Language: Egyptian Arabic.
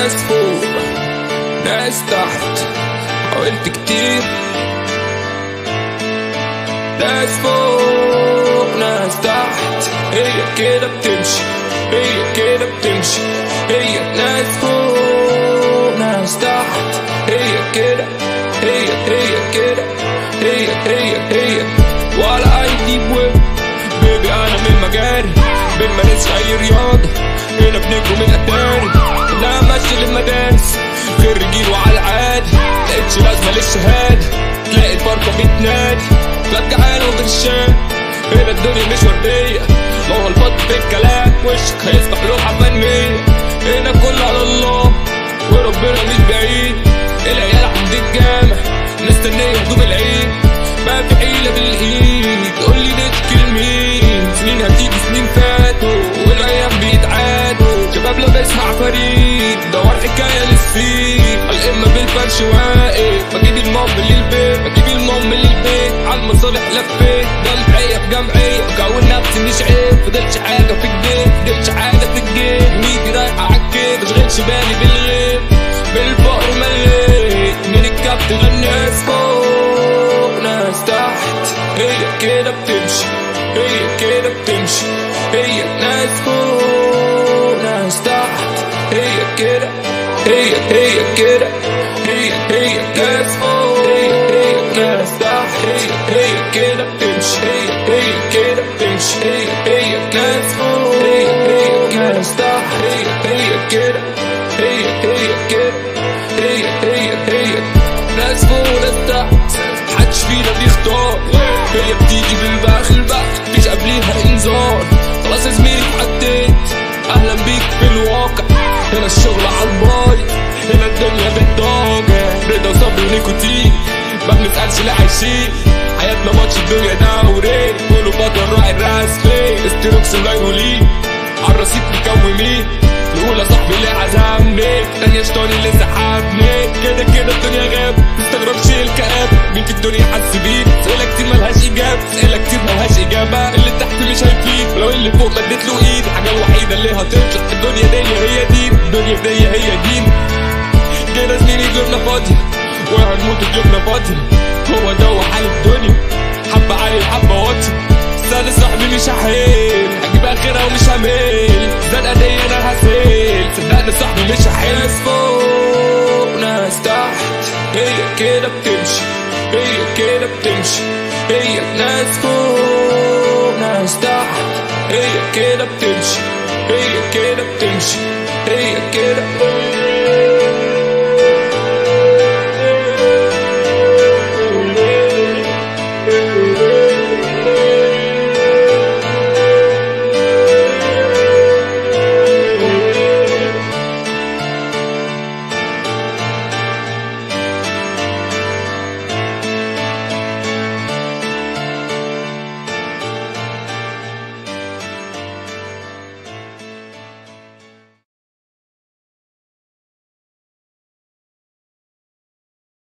ناس فوق ناس تحت حاولت كتير ناس فوق ناس تحت هي كده بتمشي هي كده بتمشي هي ناس فوق ناس تحت هي كده هي هي كده هي هي هي ولا اي ديب ويب بيبي انا من مجاري بنمارس اي رياضة هنا بنجروا من الاتاري لا ماشي للمدارس خريجين وعلى العادي لقيتش لازمة للشهادة تلاقي الفرقة بتنادي بجعان وبرشام هنا الدنيا مش وردية ما هو الفضل في الكلام وشك هيصبح لوحة فنية هنا كله على الله وربنا مش بعيد العيال عند الجامع مستنية هدوم العيد ما في حيلة بالايد قول لي نشكي لمين سنين هتيجي سنين فاتوا والايام بيتعادوا شباب لابس مع فريد دور حكاية للسيد الامة بالفرش واقف بجيب المام للبيت بجيب المام للبيت على المصالح لفيت جمعية في جمعية بكون نفسي مش عيب فضلش حاجة في الجيب فضلش حاجة في الجيب ميجي رايحة عالكيف مشغلش بالي بالغيب بالفقر مليت من الكابتن الناس فوق ناس تحت هي كده بتمشي هي كده بتمشي هي ناس فوق ناس تحت هي كده هي هي كده هي هي ناس فوق هي هي ناس تحت هي هي كده بتمشي هي هي كده بتمشي هي هي ناس فوق هي هي ناس تحت هي هي كده هي هي كده هي هي هي ناس فوق ناس تحت محدش فينا بيختار هي بتيجي بالبخ البخ مفيش قبليها انذار خلاص يا زميلي اتعديت اهلا بيك في الواقع هنا الشغل على البايظ هنا الدنيا بالضاجع رضا وصبر ونيكوتين ما بنسألش لا عايشين حياتنا ماتش الدنيا دوري كله بطل راعي الراس فين استروكس ملايولين عالرصيف مكومين الاولى صاحبي اللي عزمني تانية شطاني اللي سحبني كده كده الدنيا غاب تستغربش الكآب مين في الدنيا حس بيك اسئلة كتير ملهاش اجابة اسئلة كتير ملهاش اجابة اللي تحت مش هيفيد ولو اللي فوق مديت له ايد الحاجة الوحيدة اللي هتطلع في الدنيا دي هي دين الدنيا دي هي دين كده زميلي جبنا فاضية وهنموت جبنا فاضية هو ده حال الدنيا حبة عالي حبة واطي سال صاحبي مش هحيل هجيب اخرها ومش هميل زنقة دي انا هسيل صدقني صاحبي مش هحيل ناس فوق ناس تحت هي كده بتمشي هي كده بتمشي هي ناس فوق ناس تحت هي كده بتمشي هي كده بتمشي هي كده